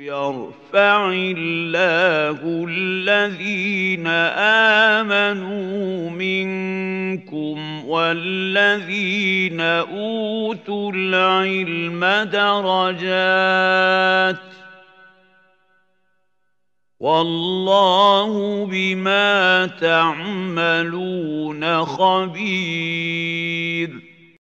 يرفع الله الذين آمنوا منكم والذين أوتوا العلم درجات والله بما تعملون خبير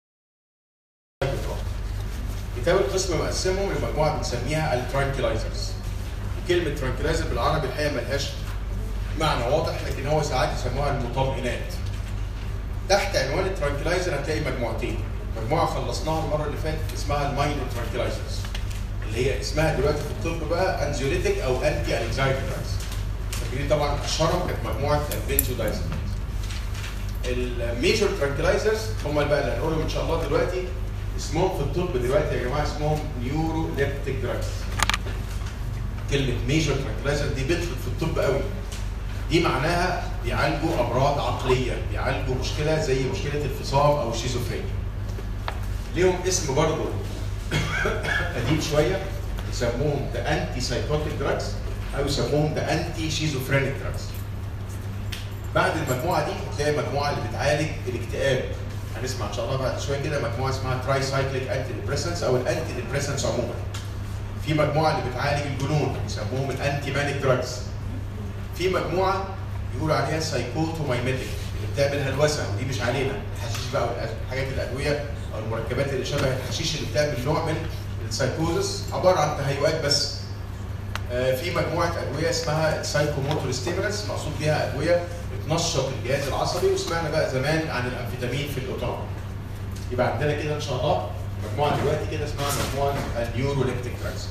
كتاب القسم مقسمهم لمجموعه بنسميها الترانكلايزرز كلمه ترانكلايزر بالعربي الحقيقه ملهاش معنى واضح لكن هو ساعات يسموها المطمئنات تحت عنوان الترانكلايزر هتلاقي مجموعتين مجموعه خلصناها المره اللي فاتت اسمها المايند ترانكلايزرز اللي هي اسمها دلوقتي في الطب بقى انزيوليتيك او انتي انكزايتي دراجز فاكرين طبعا اشهرهم كانت مجموعه البنزودايزابينز الميجور ترانكلايزرز هم بقى اللي هنقولهم ان شاء الله دلوقتي اسمهم في الطب دلوقتي يا جماعه اسمهم نيوروليبتيك دراجز كلمه ميجور ترانكلايزر دي بتفرق في الطب قوي دي معناها بيعالجوا امراض عقليه بيعالجوا مشكله زي مشكله الفصام او الشيزوفرينيا ليهم اسم برضه قديم شويه يسموهم ذا انتي سايكوتيك دراجز او يسموهم ذا انتي شيزوفرينيك دراجز بعد المجموعه دي هتلاقي مجموعه اللي بتعالج الاكتئاب هنسمع ان شاء الله بعد شويه كده مجموعه اسمها تراي سايكليك انتي ديبريسنس او الانتي ديبريسنس عموما في مجموعه اللي بتعالج الجنون يسموهم الانتي مانيك دراجز في مجموعه يقولوا عليها سايكوتومايميتيك اللي بتعمل هلوسه ودي مش علينا الحشيش بقى والحاجات الادويه او المركبات اللي شبه الحشيش اللي بتعمل نوع من السايكوزس عباره عن تهيؤات بس آه، في مجموعه ادويه اسمها السايكوموتور ستيمولانس مقصود بيها ادويه بتنشط الجهاز العصبي وسمعنا بقى زمان عن الامفيتامين في الاوتوما يبقى عندنا كده ان شاء الله مجموعه دلوقتي كده اسمها مجموعه النيوروليبتيك دراجز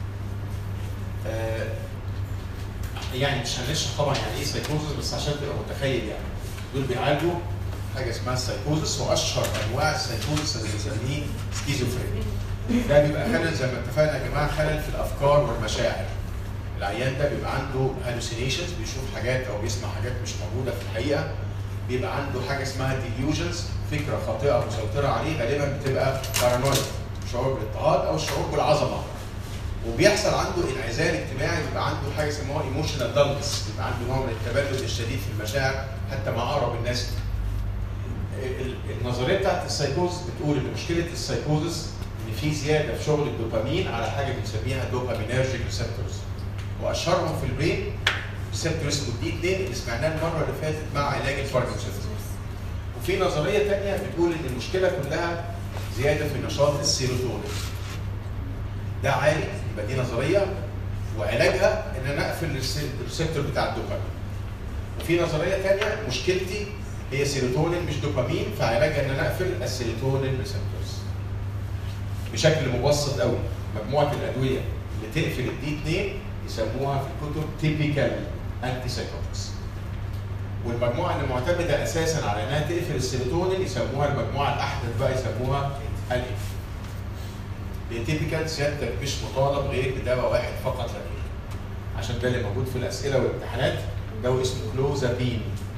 آه، يعني مش هنشرح طبعا يعني ايه سايكوزس بس عشان تبقى متخيل يعني دول بيعالجوا حاجه اسمها السايكوزس واشهر انواع السايكوزس اللي بنسميه سكيزوفرينيا ده بيبقى خلل زي ما اتفقنا يا جماعه خلل في الافكار والمشاعر العيان ده بيبقى عنده هالوسينيشنز بيشوف حاجات او بيسمع حاجات مش موجوده في الحقيقه بيبقى عنده حاجه اسمها ديليوجنز فكره خاطئه مسيطره عليه غالبا بتبقى بارانويد شعور بالاضطهاد او الشعور بالعظمه وبيحصل عنده انعزال اجتماعي بيبقى عنده حاجه اسمها ايموشنال دالنس بيبقى عنده نوع من التبلد الشديد في المشاعر حتى مع اقرب الناس ال- النظريه بتاعت السايكوز بتقول ان مشكله السايكوزس ان في زياده في شغل الدوبامين على حاجه بنسميها دوبامينرجيك ريسبتورز واشهرهم في البرين ريسبتور اسمه الدي 2 اللي سمعناه المره اللي فاتت مع علاج الباركنسونز وفي نظريه ثانيه بتقول ان المشكله كلها زياده في نشاط السيروتونين ده عالي يبقى دي نظريه وعلاجها ان انا اقفل الريس- الريسبتور بتاع الدوبامين وفي نظريه ثانيه مشكلتي هي سيروتونين مش دوبامين فعلاجها ان انا اقفل السيروتونين ريسبتورز بشكل مبسط قوي مجموعه الادويه اللي تقفل الدي 2 يسموها في الكتب تيبيكال انتي سايكوتكس والمجموعه اللي معتمده اساسا على انها تقفل السيروتونين يسموها المجموعه الاحدث بقى يسموها الف تيبيكال سيادتك مش مطالب غير بدواء واحد فقط لا غير عشان ده اللي موجود في الاسئله والامتحانات دواء اسمه كلوزابين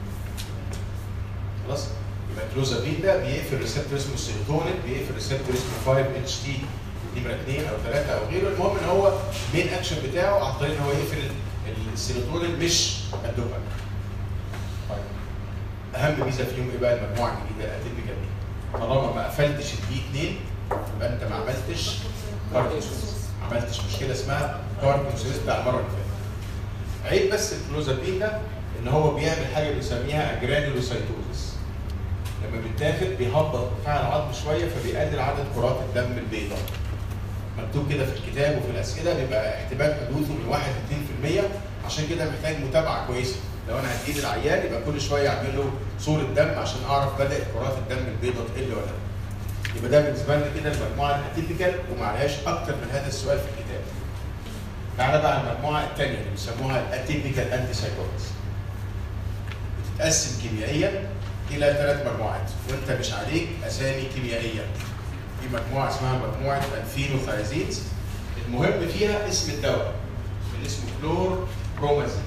خلاص يبقى كلوزابين ده بيقفل ريسبتور اسمه السيروتونين بيقفل ريسبتور اسمه 5 اتش تي نمره 2 او 3 او غيره المهم ان هو مين اكشن بتاعه عن طريق ان هو يقفل ال- السيروتونين مش الدوبامين طيب اهم ميزه فيهم ايه بقى المجموعه الجديده الاتيبيكال دي طالما ما قفلتش الدي 2 يبقى انت ما عملتش باركنسونز ما عملتش مشكله اسمها باركنسونز بتاع المره اللي فاتت عيب بس الكلوزابين ده ان هو بيعمل حاجه بنسميها اجرانيولوسايتوزس لما بيتاخد بيهبط بتاع العظم شويه فبيقلل عدد كرات الدم البيضاء مكتوب كده في الكتاب وفي الاسئله بيبقى احتمال حدوثه من 1 ل 2% عشان كده محتاج متابعه كويسه لو انا هديه للعيان يبقى كل شويه اعمل له صوره دم عشان اعرف بدات كرات الدم البيضاء تقل ولا لا يبقى ده بالنسبه لنا كده المجموعه الاتيبيكال ومعلهاش اكتر من هذا السؤال في الكتاب تعالى بقى على المجموعه الثانيه اللي بيسموها الاتيبيكال انتي سايكوتكس بتتقسم كيميائيا الى ثلاث مجموعات وانت مش عليك اسامي كيميائيه في مجموعه اسمها مجموعه الفينوثايزينز المهم فيها اسم الدواء اللي اسمه كلور برومازين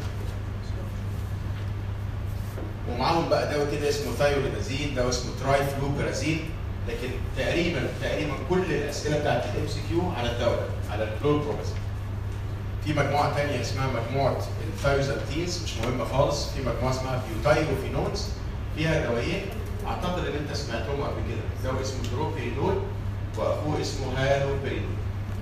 ومعاهم بقى دواء كده اسمه ثايوريدازين دواء اسمه تراي فلوبرازين لكن تقريبا تقريبا كل الاسئله بتاعت الام سي كيو على الدواء ده على الكلور برومازين في مجموعه ثانيه اسمها مجموعه الثايوزالتينز مش مهمه خالص في مجموعه اسمها بيوتايروفينونز فيها دوايين اعتقد ان انت سمعتهم قبل كده دواء اسمه دروبيريدول واخوه اسمه هالوبيريدول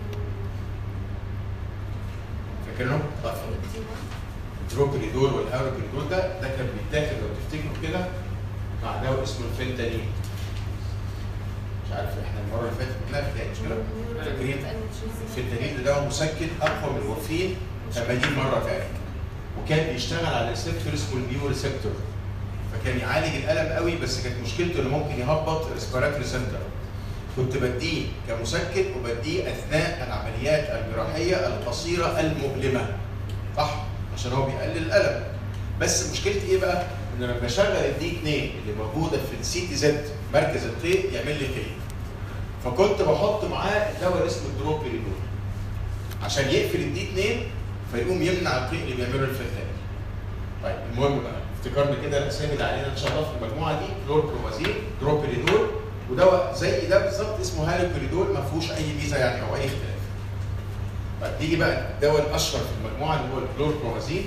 فاكرهم؟ طيب. الدروبيريدول والهالوبيريدول ده ده كان بيتاخد لو تفتكروا كده مع دواء اسمه الفنتانيل مش عارف احنا المره اللي فاتت لا لا مش كده فاكرين الفنتانيل ده دواء مسكن اقوى من المورفين 80 مره تقريبا وكان بيشتغل على ريسبتور اسمه النيو ريسبتور فكان يعالج الالم قوي بس كانت مشكلته انه ممكن يهبط ريسبيراتوري سنتر كنت بديه كمسكن وبديه اثناء العمليات الجراحيه القصيره المؤلمه صح عشان هو بيقلل الالم بس مشكلتي ايه بقى ان لما بشغل الدي 2 اللي موجوده في السي تي زد مركز القيء يعمل لي قيء فكنت بحط معاه الدواء اللي اسمه الدروبيريدول عشان يقفل الدي 2 فيقوم يمنع القيء اللي بيعمله الفتان طيب المهم بقى افتكرنا كده الاسامي اللي علينا ان شاء الله في المجموعه دي كلوربرومازين دروبيريدول ودواء زي ده بالظبط اسمه هالوبيريدول ما فيهوش اي ميزه يعني او اي اختلاف. طيب نيجي بقى الدواء الاشهر في المجموعه اللي هو الكلوربرومازين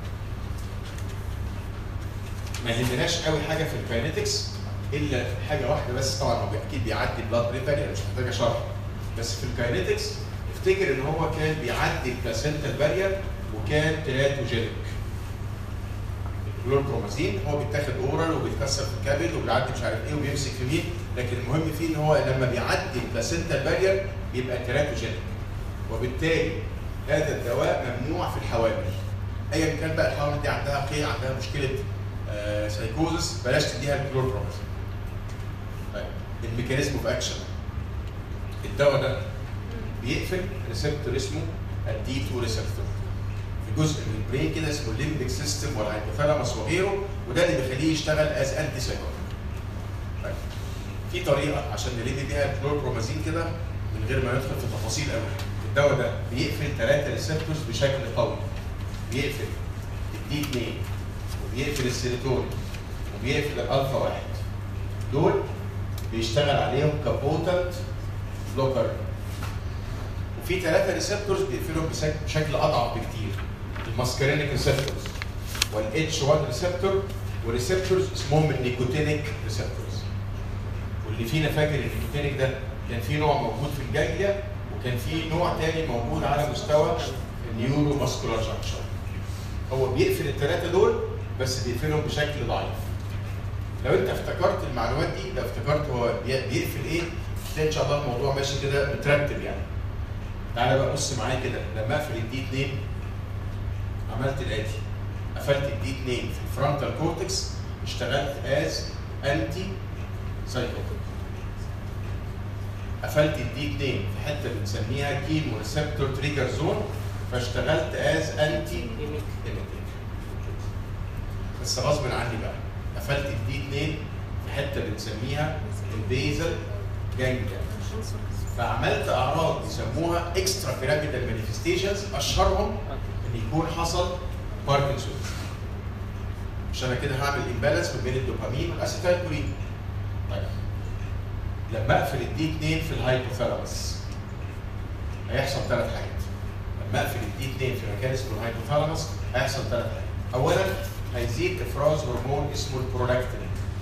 ما يهمناش قوي حاجه في الكاينetics الا في حاجه واحده بس طبعا هو اكيد بيعدي بلاد بريفر يعني مش محتاجه شرح بس في الكاينetics افتكر ان هو كان بيعدي البلاسنتال بارير وكان تيراتوجينيك الكلوربرومازين هو بيتاخد اورال وبيتكسر في الكبد وبيعدي مش عارف ايه وبيمسك في مين لكن المهم فيه ان هو لما بيعدي البلاسنتال بارير بيبقى تيراتوجينيك وبالتالي هذا الدواء ممنوع في الحوامل ايا كان بقى الحوامل دي عندها قيء عندها مشكله آه سايكوزس بلاش تديها الكلوربرومازين طيب الميكانيزم اوف اكشن الدواء ده بيقفل ريسبتور اسمه الدي 2 ريسبتور في جزء من البرين كده اسمه الليمبيك سيستم والهايبوثالاموس وغيره وده اللي بيخليه يشتغل از انتي سايكوتيك. طيب في طريقه عشان نلم بيها الكلوربرومازين كده من غير ما ندخل في تفاصيل قوي. الدواء ده بيقفل ثلاثه ريسبتورز بشكل قوي. بيقفل الدي 2 وبيقفل السيروتونين وبيقفل الالفا واحد. دول بيشتغل عليهم كبوتنت بلوكر وفي ثلاثه ريسبتورز بيقفلهم بشكل اضعف بكتير الماسكارينيك ريسبتورز والاتش 1 ريسبتور وريسبتورز اسمهم النيكوتينيك ريسبتورز واللي فينا فاكر النيكوتينيك ده كان في نوع موجود في الجاجليا وكان في نوع تاني موجود على مستوى النيورو ماسكولار جانكشن هو بيقفل الثلاثه دول بس بيقفلهم بشكل ضعيف لو انت افتكرت المعلومات دي لو افتكرت هو بيقفل ايه تلاقي ان شاء الله الموضوع ماشي كده مترتب يعني تعالى بقى بص معايا كده لما اقفل الدي 2 عملت الاتي قفلت الدي 2 في الفرونتال كورتكس اشتغلت از انتي سايكوتيك قفلت الدي 2 في حته بنسميها كيمو ريسبتور تريجر زون فاشتغلت از انتي ايميتيك بس غصب عني بقى قفلت الدي 2 في حته بنسميها البيزل جانجليا فعملت اعراض يسموها اكسترا بيراميدال مانيفستيشنز اشهرهم ان يكون حصل باركنسون مش انا كده هعمل امبالانس ما بين الدوبامين والاسيتايل كولين طيب لما اقفل الدي 2 في الهايبوثالاموس هيحصل ثلاث حاجات لما اقفل الدي 2 في مكان اسمه الهايبوثالاموس هيحصل ثلاث حاجات اولا هيزيد افراز هرمون اسمه البرولاكتين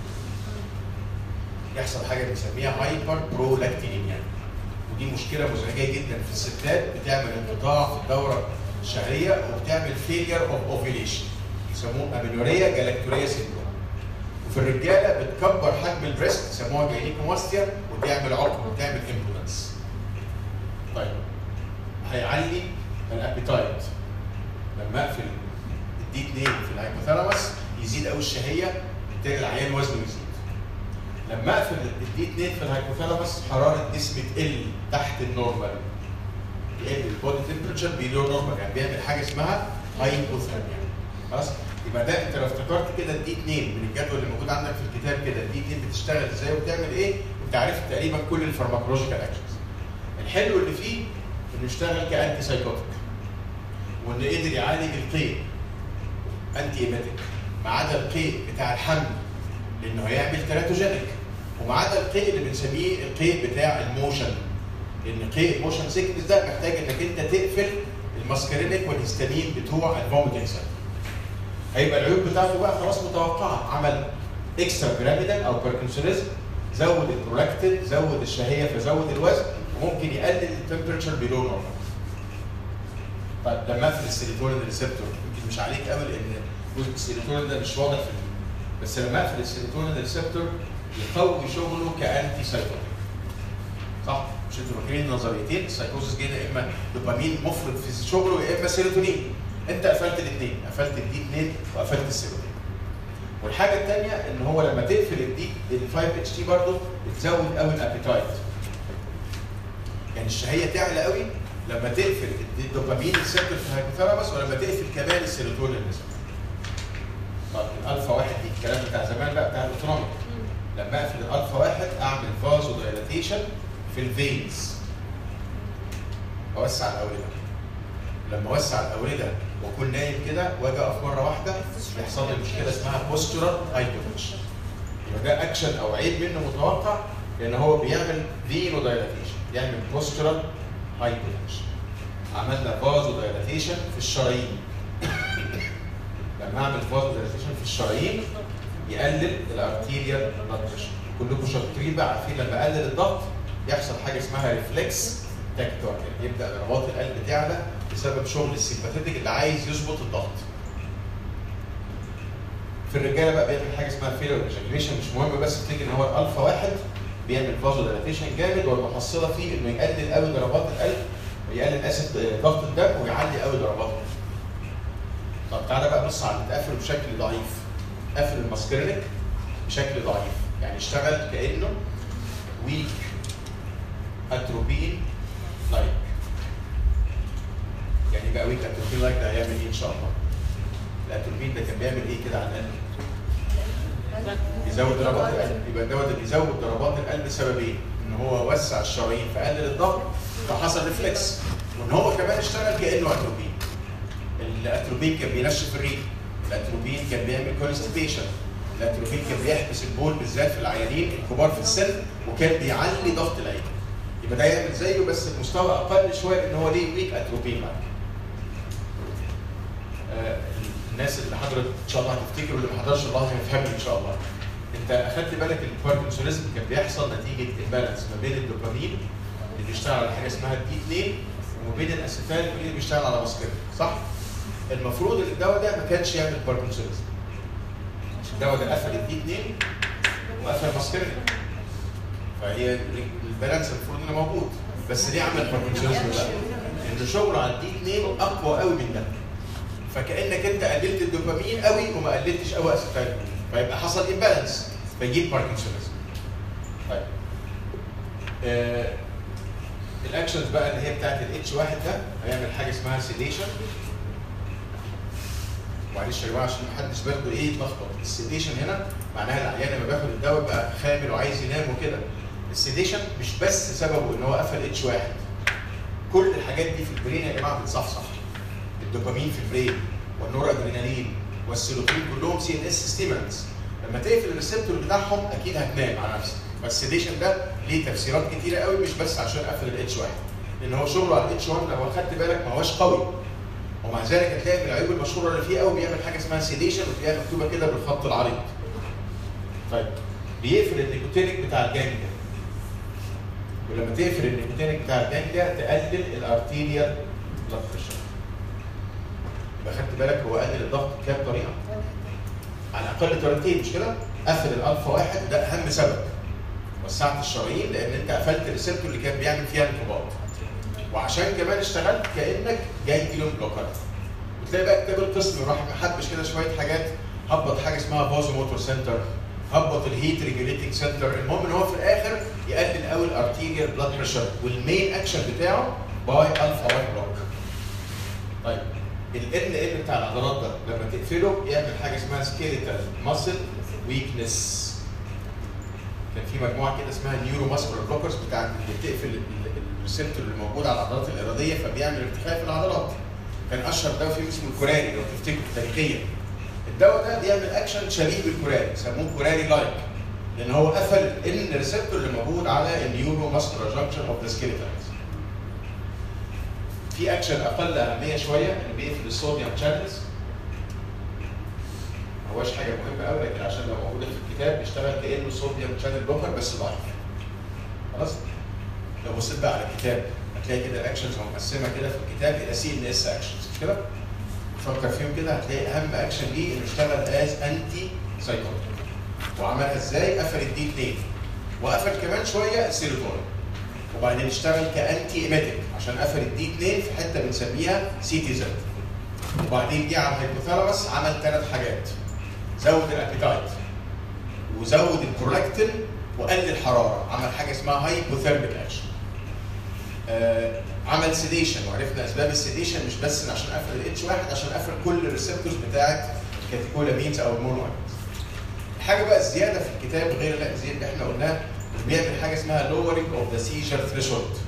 يحصل حاجه بنسميها هايبر برولاكتينيميا ودي مشكله مزعجه جدا في الستات بتعمل انقطاع في الدوره الشهريه وبتعمل فيلير اوف اوفيليشن يسموه امينوريا جالاكتوريا سيندروم وفي الرجاله بتكبر حجم البريست يسموها جاينيكوماستيا وتعمل عقم وتعمل امبولانس طيب هيعلي الابيتايت لما اقفل الدي 2 في الهايبوثالاموس يزيد قوي الشهيه بالتالي العيان وزنه يزيد لما اقفل الدي 2 في الهايبوثالاموس حراره جسمي تقل تحت النورمال يقل البودي تمبرتشر بيلو نورمال يعني بيعمل حاجه اسمها هايبوثالميا خلاص يبقى ده انت لو افتكرت كده الدي 2 من الجدول اللي موجود عندك في الكتاب كده الدي 2 بتشتغل ازاي وبتعمل ايه انت عرفت تقريبا كل الفارماكولوجيكال اكشنز الحلو اللي فيه انه اشتغل كانتي سايكوتيك وانه قدر يعالج القيء انتي ايميتيك ما عدا القيء بتاع الحمل لانه هيعمل تيراتوجينيك وما عدا القيء اللي بنسميه القيء بتاع الموشن لان قيء الموشن سيكنس ده محتاج انك انت تقفل الماسكارينيك والهستامين بتوع الفوميتنج سنتر هيبقى العيوب بتاعته بقى خلاص متوقعه عمل اكسترا بيراميدال او باركنسونيزم زود البرولاكتين زود الشهيه فزود الوزن وممكن يقلل التمبرتشر بيلو نورمال طيب لما اقفل السيروتونين ريسبتور يمكن مش عليك قوي لان جزء السيروتونين ده مش واضح في ال- بس لما اقفل السيروتونين ريسبتور يقوي شغله كانتي سايكوتيك صح؟ مش انتوا فاكرين نظريتين السايكوزس جه يا اما دوبامين مفرط في شغله يا اما سيروتونين انت قفلت الاثنين قفلت الدي 2 وقفلت السيروتونين والحاجه الثانيه ان هو لما تقفل الدي ال 5 اتش تي برضه بتزود قوي الابيتايت يعني الشهيه تعلى قوي لما تقفل الدوبامين ريسبتور في الهايبوثالاموس ولما تقفل كمان السيروتونين ريسبتور طب الالفا واحد دي الكلام بتاع زمان بقى بتاع الاوتونوميك لما اقفل الالفا واحد اعمل فازو دايلاتيشن في الفينز اوسع الاورده لما اوسع الاورده واكون نايم كده واجي اقف مره واحده بيحصل لي مشكله اسمها بوستورال هايبوتنشن يبقى ده اكشن او عيب منه متوقع لان هو بيعمل فينو دايلاتيشن يعمل بوستورال هايبوتنشن عملنا فازو دايلاتيشن في الشرايين لما اعمل فازو دايلاتيشن في الشرايين يقلل الارتيريال بلاد بريشر كلكم شاطرين بقى عارفين لما اقلل الضغط يحصل حاجه اسمها ريفلكس تاكتوكال يبدا ضربات القلب تعلى بسبب شغل السيمباثيتك اللي عايز يظبط الضغط في الرجاله بقى بيعمل حاجه اسمها فيلر ايجاكيوليشن مش مهم بس افتكر ان هو الالفا واحد بيعمل فازو دايلاتيشن جامد والمحصله فيه انه يقلل قوي ضربات القلب ويقلل اسف ضغط الدم ويعلي قوي ضربات القلب. طب تعالى بقى بص على اللي اتقفل بشكل ضعيف قفل الماسكرينيك بشكل ضعيف يعني اشتغل كانه ويك اتروبين لايك يعني بقى ويك اتروبين لايك ده هيعمل ايه ان شاء الله؟ الاتروبين ده كان بيعمل ايه كده على القلب؟ بيزود ضربات القلب يبقى دوت اللي بيزود ضربات القلب سببين ان هو وسع الشرايين فقلل الضغط فحصل ريفلكس وان هو كمان اشتغل كانه اتروبين الاتروبين كان بينشف الريق الاتروبين كان بيعمل كونستيبيشن الاتروبين كان بيحبس البول بالذات في العيانين الكبار في السن وكان بيعلي ضغط العين يبقى ده يعمل زيه بس بمستوى اقل شويه ان هو ليه ويك اتروبين معاك آه، الناس اللي حضرت ان شاء الله هتفتكر واللي ما حضرش الله هيفهمني ان شاء الله انت اخدت بالك الباركنسونيزم كان بيحصل نتيجه البالانس ما بين الدوبامين اللي بيشتغل على حاجه اسمها الدي 2 وما بين الاسيتال اللي بيشتغل على ماسكرين صح؟ المفروض ان الدواء ده ما كانش يعمل باركنسونيزم الدواء ده قفل الدي 2 وقفل ماسكرين فهي البالانس المفروض انه موجود بس ليه عمل باركنسونيزم بقى؟ ان شغله على الدي 2 اقوى قوي من ده فكانك انت قللت الدوبامين قوي وما قللتش قوي اسيتال فيبقى حصل امبالانس فيجيب باركنسونيزم طيب آه الاكشنز بقى اللي هي بتاعت الاتش واحد ده هيعمل حاجه اسمها سيديشن معلش يا جماعه عشان محدش برضه ايه يتلخبط السيديشن هنا معناها العيان لما بياخد الدواء بقى خامل وعايز ينام وكده السيديشن مش بس سببه ان هو قفل اتش واحد كل الحاجات دي في البرين يا جماعه بتصحصح الدوبامين في البرين والنور ادرينالين والسيروتونين كلهم سي ان اس ستيمولانتس لما تقفل الريسبتور بتاعهم اكيد هتنام على نفسك فالسيديشن ده ليه تفسيرات كتيره قوي مش بس عشان قفل الاتش واحد لان هو شغله على الاتش 1 لو خدت بالك ما هوش قوي ومع ذلك هتلاقي من العيوب المشهوره اللي فيه قوي بيعمل حاجه اسمها سيديشن وتلاقيها مكتوبه كده بالخط العريض. طيب بيقفل النيكوتينيك بتاع الجانجليا. ولما تقفل النيكوتينيك بتاع الجانجليا تقلل الارتيريال بلاد بريشر. يبقى خدت بالك هو قلل الضغط بكام طريقه؟ على الاقل طريقتين مش كده؟ قفل الالفا واحد ده اهم سبب. وسعت الشرايين لان انت قفلت الريسبتور اللي كان بيعمل فيها انقباض. وعشان كمان اشتغلت كانك جاي كيلو بلوكر وتلاقي بقى كتاب القسم راح محبش كده شويه حاجات هبط حاجه اسمها فازو موتور سنتر هبط الهيت ريجوليتنج سنتر المهم ان هو في الاخر يقلل قوي الارتيريال بلاد بريشر والمين اكشن بتاعه باي الفا 1 بلوك طيب ال ان بتاع العضلات ده لما تقفله يعمل حاجه اسمها سكيليتال ماسل ويكنس كان في مجموعه كده اسمها نيورو ماسكولار بلوكرز بتاعت اللي بتقفل الريسبتور اللي موجود على العضلات الاراديه فبيعمل ارتخاء في العضلات. كان اشهر دواء فيهم اسمه الكوراري لو تفتكروا تاريخيا. الدواء ده بيعمل اكشن شبيه بالكوراري سموه كوراري لايك لان هو قفل ان الريسبتور اللي موجود على النيورو ماسكولار جانكشن اوف ذا سكيلتال. في اكشن اقل اهميه شويه انه بيقفل الصوديوم شانلز ما هوش حاجه مهمه قوي لكن عشان لو موجوده في الكتاب بيشتغل كانه صوديوم شانل بلوكر بس ضعيف خلاص لو بصيت بقى على الكتاب هتلاقي كده الاكشنز مقسمه كده في الكتاب الى سي ان اس اكشنز مش كده؟ فكر فيهم كده هتلاقي اهم اكشن ليه انه اشتغل از انتي سايكوتيك وعملها ازاي؟ قفل الدي 2 وقفل كمان شويه السيروتونين وبعدين اشتغل كانتي ايميتيك عشان قفل الدي 2 في حته بنسميها سي تي زد وبعدين جه على الهيبوثالاموس عمل ثلاث حاجات زود الابيتايت وزود البرولاكتين وقلل الحراره عمل حاجه اسمها هايبوثيرميك اكشن آه عمل سيديشن وعرفنا اسباب السيديشن مش بس عشان قفل الاتش واحد عشان قفل كل الريسبتورز بتاعت الكاتيكولامينز او المونوامينز الحاجه بقى الزياده في الكتاب غير الزياده اللي احنا قلناه بيعمل حاجه اسمها lowering of the seizure threshold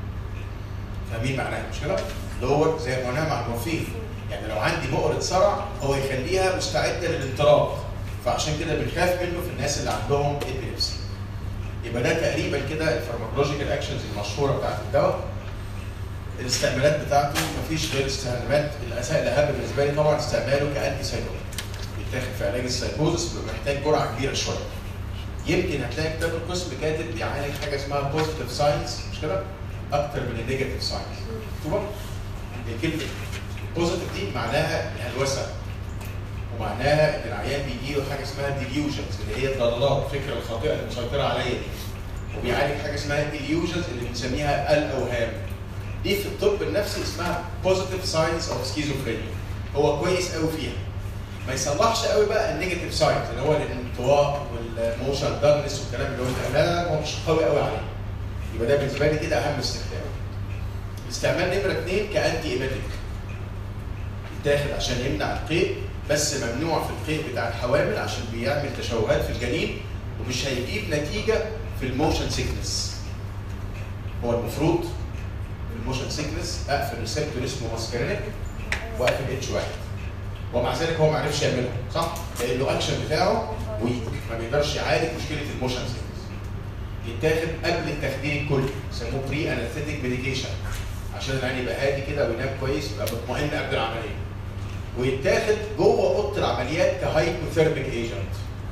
فاهمين معناها مش كده؟ lower زي ما قلنا مع المورفين يعني لو عندي بؤرة صرع هو يخليها مستعده للانطلاق فعشان كده بنخاف منه في الناس اللي عندهم ابيليبسي يبقى ده تقريبا كده الفارماكولوجيكال اكشنز المشهوره بتاعت الدواء الاستعمالات بتاعته مفيش غير استعمالات الاساء الاهم بالنسبه لي طبعا استعماله كانتي سايكوتيك بيتاخد في علاج السايكوزس بيبقى محتاج جرعه كبيره شويه يمكن هتلاقي كتاب القسم كاتب بيعالج حاجه اسمها بوزيتيف ساينس مش كده؟ اكتر من النيجاتيف ساينس مكتوبه؟ الكلمه بوزيتيف دي معناها هلوسه ومعناها ان العيان بيجي له حاجه اسمها ديليوجنز اللي هي الضلالات الفكره الخاطئه اللي مسيطره عليا دي وبيعالج حاجه اسمها ديليوجنز اللي بنسميها الاوهام دي في الطب النفسي اسمها بوزيتيف ساينس اوف سكيزوفرينيا هو كويس قوي فيها ما يصلحش قوي بقى النيجاتيف ساينس اللي هو الانطواء والموشن دارنس والكلام اللي هو لا لا هو مش قوي قوي عليه يبقى ده بالنسبه لي كده اهم استخدام استعمال نمره اثنين كانتي ايميتيك يتاخد عشان يمنع القيء بس ممنوع في القيء بتاع الحوامل عشان بيعمل تشوهات في الجنين ومش هيجيب نتيجه في الموشن سيكنس هو المفروض في الموشن سيكنس اقفل ريسبتور اسمه ماسكرينيك واقفل اتش واحد ومع ذلك هو ما عرفش يعملها صح؟ لان الاكشن بتاعه ويك ما بيقدرش يعالج مشكله الموشن سيكنس يتاخد قبل التخدير الكلي يسموه بري انستيك ميديكيشن عشان العين يبقى هادي كده وينام كويس يبقى مطمئن قبل العمليه ويتاخد جوه اوضه العمليات كهايبوثيرميك ايجنت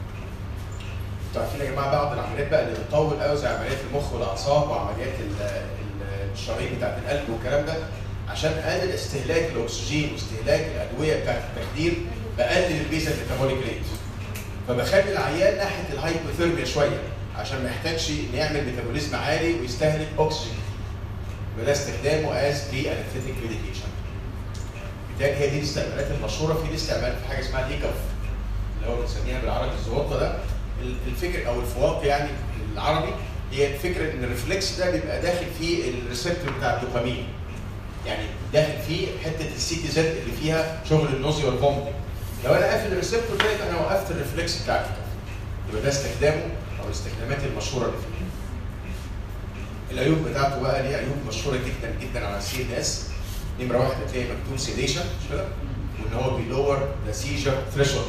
انتوا عارفين يا جماعه بعض العمليات بقى اللي بتطول قوي زي عمليات المخ والاعصاب وعمليات الشرايين بتاعت القلب والكلام ده عشان اقلل استهلاك الاكسجين واستهلاك الادويه بتاعت التخدير بقلل البيزا ميتابوليك ريت فبخلي العيان ناحيه الهايبوثيرميا شويه عشان ما يحتاجش ان يعمل ميتابوليزم عالي ويستهلك اكسجين وده استخدامه از بري انستيك ميديكيشن بالتالي هي دي الاستعمالات المشهوره في الاستعمال في حاجه اسمها ليكف اللي هو بنسميها بالعربي الزواطه ده الفكر او الفواق يعني العربي هي الفكره ان الريفلكس ده بيبقى داخل فيه الريسبتور بتاع الدوبامين يعني داخل فيه حته السي تي زد اللي فيها شغل النوزي والفومتنج لو انا قافل الريسبتور ده يبقى انا وقفت الريفلكس بتاع الكف يبقى ده استخدامه او الاستخدامات المشهوره اللي فيه العيوب بتاعته بقى ليه عيوب مشهوره جدا جدا على السي ان اس نمره واحد هتلاقي مكتوب سيديشن مش كده؟ وان هو بيلور ذا سيجر ثريشولد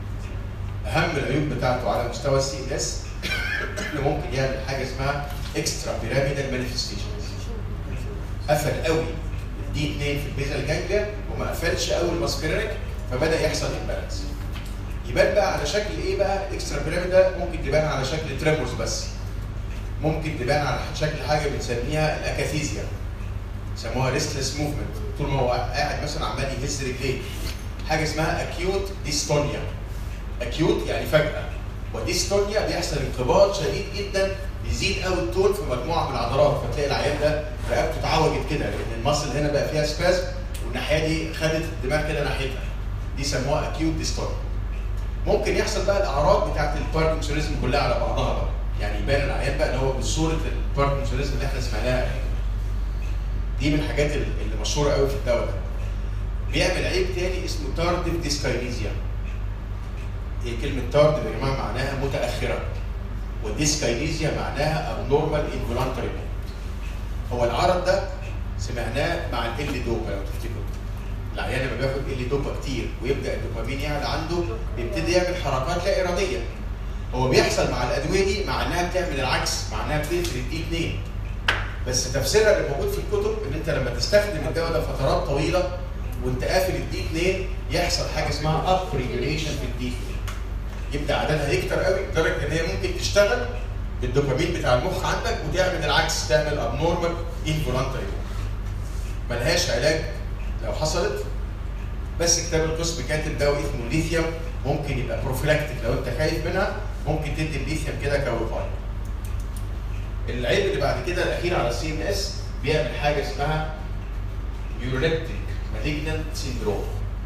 اهم العيوب بتاعته على مستوى السي ان اس انه ممكن يعمل حاجه اسمها اكسترا بيراميدال مانيفستيشنز قفل قوي الدي 2 في البيزل جانجليا وما قفلش قوي الماسكرينيك فبدا يحصل امبالانس يبان بقى على شكل ايه بقى الاكسترا بيراميدال ممكن تبان على شكل تريمورز بس ممكن تبان على شكل حاجه بنسميها الاكاثيزيا يسموها ريستلس موفمنت طول ما هو قاعد مثلا عمال يهز رجليه حاجه اسمها اكيوت ديستونيا اكيوت يعني فجاه وديستونيا بيحصل انقباض شديد جدا بيزيد قوي التون في مجموعه من العضلات فتلاقي العيان ده رقبته اتعوجت كده لان المصل هنا بقى فيها سباز والناحيه دي خدت الدماغ كده ناحيتها دي يسموها اكيوت ديستونيا ممكن يحصل بقى الاعراض بتاعت الباركنسونيزم كلها على بعضها بقى يعني يبان العيان بقى اللي هو بصوره الباركنسونيزم اللي احنا سمعناها دي من الحاجات اللي مشهوره قوي في الدواء ده بيعمل عيب تاني اسمه تاردف ديسكاينيزيا هي كلمه تارد يا جماعه معناها متاخره وديسكاينيزيا معناها abnormal involuntary هو العرض ده سمعناه مع ال دوبا لو تفتكروا العيان لما بياخد ال دوبا كتير ويبدا الدوبامين يعلى عنده بيبتدي يعمل حركات لا اراديه هو بيحصل مع الادويه دي مع انها بتعمل العكس مع انها بتقفل الدي 2 بس تفسيرها اللي موجود في الكتب ان انت لما تستخدم الدواء ده فترات طويله وانت قافل الدي 2 يحصل حاجه اسمها اب ريجوليشن في الدي 2 يبدا عددها يكتر قوي لدرجه ان هي ممكن تشتغل بالدوبامين بتاع المخ عندك وتعمل العكس تعمل ابنورمال انفولانتري ملهاش علاج لو حصلت بس كتاب القسم كاتب دواء اسمه ليثيوم ممكن يبقى بروفيلاكتيك لو انت خايف منها ممكن تدي الليثيوم كده كوقايه. العيب اللي بعد كده الاخير على السي ام اس بيعمل حاجه اسمها يوريبتيك مالجنانت سيندروم.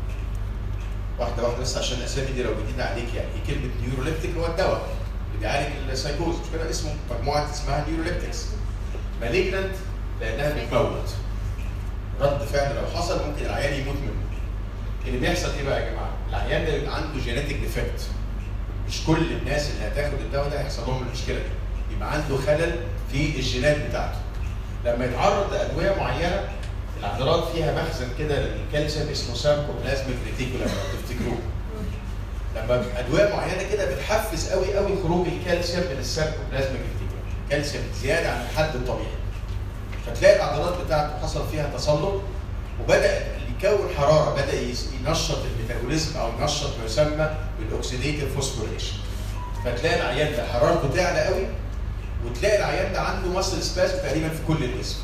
واحده واحده بس عشان الاسامي دي لو جديده عليك يعني كلمه نيوروليبتيك اللي هو الدواء اللي بيعالج السايكوز مش كده اسمه مجموعه اسمها نيوروليبتكس. مالجنانت لانها بتموت. رد فعل لو حصل ممكن العيان يموت منه. اللي بيحصل ايه بقى يا جماعه؟ العيان ده بيبقى عنده جينيتك ديفكت. مش كل الناس اللي هتاخد الدواء ده هيحصل لهم المشكله دي. يبقى عنده خلل في الجينات بتاعته. لما يتعرض لادويه معينه العضلات فيها مخزن كده للكالسيوم اسمه ساركوبلازميك ريتيكولم لو تفتكروه. لما ادويه معينه كده بتحفز قوي قوي خروج الكالسيوم من الساركوبلازميك ريتيكولم. كالسيوم زياده عن الحد الطبيعي. فتلاقي العضلات بتاعته حصل فيها تصلب وبدا يكون حراره بدا ينشط الميتابوليزم او ينشط ما يسمى بالاكسيديتيف فوسفوريليشن فتلاقي العيان ده حرارته تعلى قوي وتلاقي العيان ده عنده ماسل سباس تقريبا في كل الجسم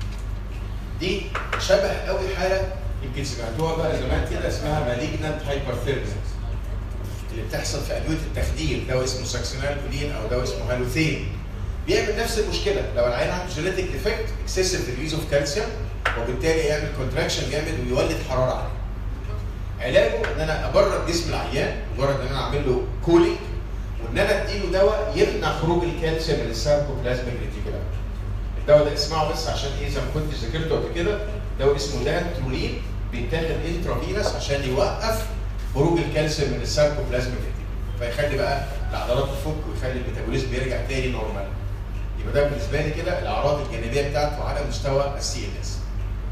دي شبه قوي حاله يمكن سمعتوها بقى زمان كده اسمها مالجنانت هايبرثيرميا اللي بتحصل في ادويه التخدير دواء اسمه ساكسينال كولين او دواء اسمه هالوثين بيعمل نفس المشكله لو العيان عنده جينيتك ديفكت اكسسيف ريليز اوف كالسيوم وبالتالي يعمل كونتراكشن جامد ويولد حراره عاليه. علاجه ان انا ابرد جسم العيان مجرد ان انا اعمل له كولينج وان انا اديله دواء يمنع خروج الكالسيوم من الساركوبلازميك ريتيكولم. الدواء ده اسمعه بس عشان ايه زي ما كنت ذاكرته قبل كده دواء اسمه دانترولين بيتاخد انترافينس عشان يوقف خروج الكالسيوم من الساركوبلازميك ريتيكولم فيخلي بقى العضلات تفك ويخلي الميتابوليزم يرجع تاني نورمال. يبقى ده بالنسبه لي كده الاعراض الجانبيه بتاعته على مستوى السي ان اس.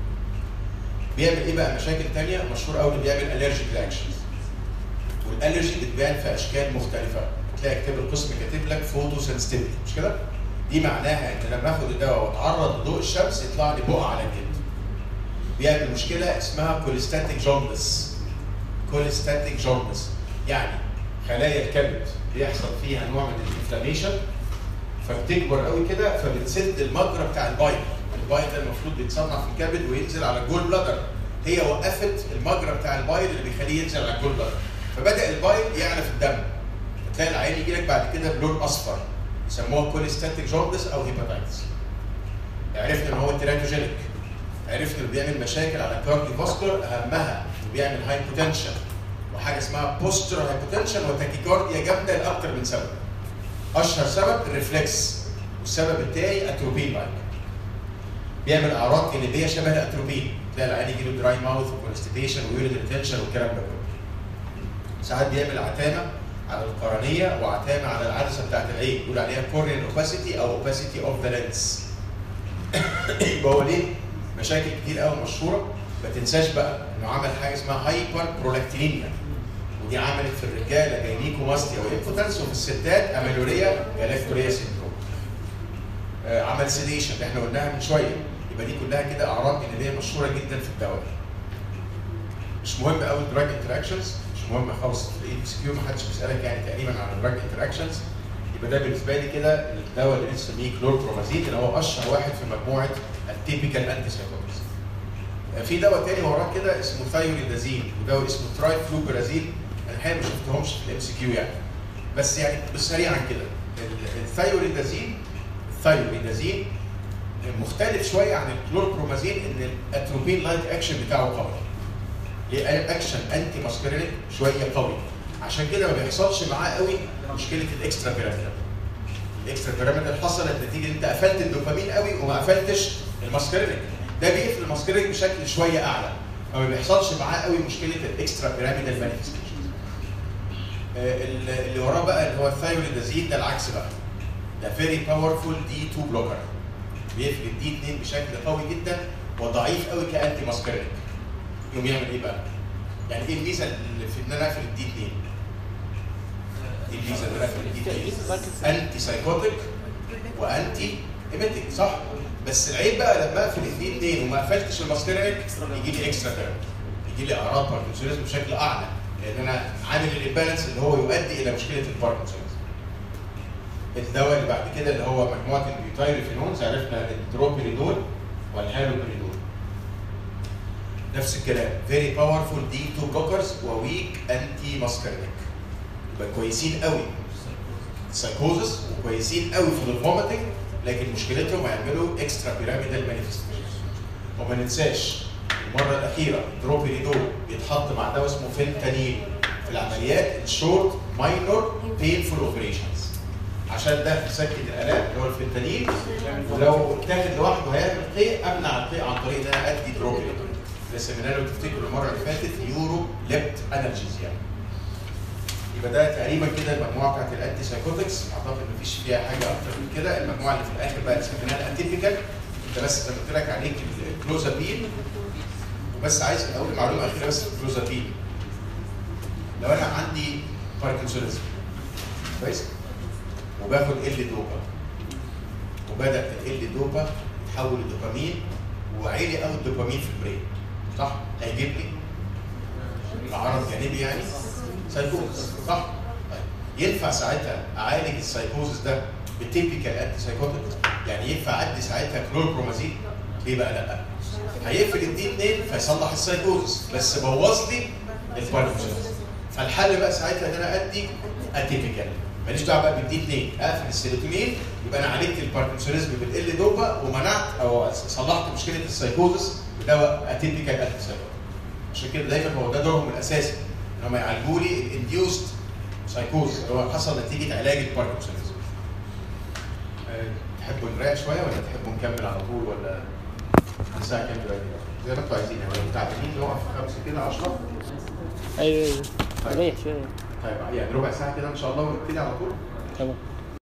بيعمل ايه بقى مشاكل تانية مشهور قوي بيعمل الرجيك رياكشنز والالرجي بتبان في اشكال مختلفه تلاقي كتاب القسم كاتب لك فوتو سنسيتيفيتي مش كده؟ دي معناها ان لما اخد الدواء واتعرض لضوء الشمس يطلع لي بقع على الجلد. بيعمل مشكله اسمها كوليستاتيك جوندس. كوليستاتيك جوندس يعني خلايا الكبد بيحصل فيها نوع من الانفلاميشن فبتكبر قوي كده فبتسد المجرى بتاع البايل البايل ده المفروض بيتصنع في الكبد وينزل على الجول بلادر هي وقفت المجرى بتاع البايل اللي بيخليه ينزل على الجول بلادر فبدا البايل يعلى في الدم فتلاقي العين يجي لك بعد كده بلون اصفر يسموها كوليستاتيك جوندس او هيباتايتس عرفنا ان هو تيراتوجينيك عرفنا انه بيعمل مشاكل على الكارديو فاسكولار اهمها انه بيعمل هايبوتنشن وحاجه اسمها بوستر هايبوتنشن وتاكيكارديا جامده لاكثر من سبب اشهر سبب الريفلكس والسبب الثاني اتروبين لايك بيعمل اعراض جانبيه شبه الاتروبين تلاقي العيان يجي له دراي ماوث وكونستيبيشن ويوريد ريتنشن والكلام ده كله ساعات بيعمل عتامه على القرنيه وعتامه على العدسه بتاعت العين بيقول عليها كورنيال اوباسيتي او اوباسيتي اوف ذا لينس يبقى هو ليه مشاكل كتير قوي مشهوره ما تنساش بقى انه عمل حاجه اسمها هايبر برولكتينيميا ودي عملت في الرجاله جاينيكوماستيا وانفوتنس وفي الستات اميلوريا جالاكتوريا سيندروم. آه عمل سيديشن اللي احنا قلناها من شويه يبقى دي كلها كده اعراض جانبيه مشهوره جدا في الدواء. مش مهم قوي الدراج انتراكشنز مش مهم خالص في الاي اس كيو ما حدش بيسالك يعني تقريبا عن الدراج انتراكشنز يبقى ده بالنسبه لي كده الدواء اللي بنسميه كلوربرومازين اللي هو اشهر واحد في مجموعه التيبيكال انتي سايكوتكس. في دواء تاني وراه كده اسمه ثايوريدازين ودواء اسمه تراي فلوبرازين انا الحقيقه ما شفتهمش في الام سي كيو يعني بس يعني بس سريعا كده الثايوريدازين الثايوريدازين مختلف شويه عن الكلوربرومازين ان الاتروبين لايك اكشن بتاعه قوي. ليه اكشن انتي ماسكرينيك شويه قوي عشان كده ما بيحصلش معاه قوي مشكله الاكسترا بيراميدال. الاكسترا بيراميدال حصلت نتيجه ان انت قفلت الدوبامين قوي وما قفلتش الماسكرينيك. ده بيقفل الماسكرينيك بشكل شويه اعلى فما بيحصلش معاه قوي مشكله الاكسترا بيراميدال مانيفستيشن. اللي وراه بقى اللي هو الثايوريدازين ده العكس بقى. ده فيري باورفول دي 2 بلوكر. بيقفل الدي 2 بشكل قوي جدا وضعيف قوي كانتي ماسكرينيك. يقوم يعمل ايه بقى؟ يعني ايه الميزه اللي في ان انا اقفل الدي 2؟ ايه الميزه ان انا اقفل الدي 2؟ انتي سايكوتيك وانتي ايميتيك صح؟ بس العيب بقى لما اقفل الاثنين اثنين وما قفلتش الماسكيريك يجي لي اكسترا ثيرابي يجي لي اعراض باركنسونيزم بشكل اعلى لان انا عامل الامبالانس اللي هو يؤدي الى مشكله الباركنسونيزم الدواء اللي بعد كده اللي هو مجموعه البيوتايرفينونز عرفنا الدروبيريدول والهالوبيريدول نفس الكلام فيري باورفول دي 2 بلوكرز وويك انتي ماسكرينيك يبقى كويسين قوي سايكوزس وكويسين قوي في الفوميتنج لكن مشكلتهم هيعملوا اكسترا بيراميدال مانيفستيشنز وما ننساش المره الاخيره دروبيريدول بيتحط مع دواء اسمه فينتانيل في العمليات الشورت ماينور بينفول اوبريشنز عشان ده يسكت الالام اللي هو الفنتانيل ولو اتاخد لوحده هيعمل قيء امنع القيء عن طريق ان انا ادي دروبيريدول لسه من لو تفتكروا المره اللي فاتت يورو ليبت انالجيزيا يبقى ده تقريبا كده المجموعه بتاعت الانتي سايكوتكس اعتقد مفيش فيها حاجه اكتر من كده المجموعه اللي في الاخر بقى اللي سميناها الاتيبيكال انت بس زي ما قلت لك عليك الكلوزابين وبس عايز اقول معلومه اخيره بس في الكلوزابين لو انا عندي باركنسونيزم كويس وباخد ال دوبا وبدا ال دوبا يتحول لدوبامين وعالي قوي الدوبامين في البرين صح؟ هيجيب لي عرض جانبي يعني سايكوزس صح؟ طيب ينفع ساعتها اعالج السايكوزس ده بتيبيكال انتي سايكوتيك يعني ينفع ادي ساعتها كلوربرومازين ليه بقى لا؟ هيقفل الدي 2 فيصلح السايكوزس بس بوظ لي الباركنسونز فالحل بقى ساعتها ان انا ادي اتيبيكال ماليش دعوه بقى بالدي 2 اقفل السيروتونين يبقى انا عالجت الباركنسونيزم بالال دوبا ومنعت او صلحت مشكله السايكوزس بدواء اتيبيكال انتي سايكوتيك عشان كده دايما هو ده دورهم الاساسي ان هم يعالجوا لي الانديوست سايكوز اللي هو حصل نتيجه علاج الباركنسونيزم. أه تحبوا نريح شويه ولا تحبوا نكمل على طول ولا الساعه كام دلوقتي؟ زي ما انتوا عايزين يعني متعبين نوقف خمسه كده 10 ايوه ايوه طيب. ريح شويه طيب يعني ربع ساعه كده ان شاء الله ونبتدي على طول تمام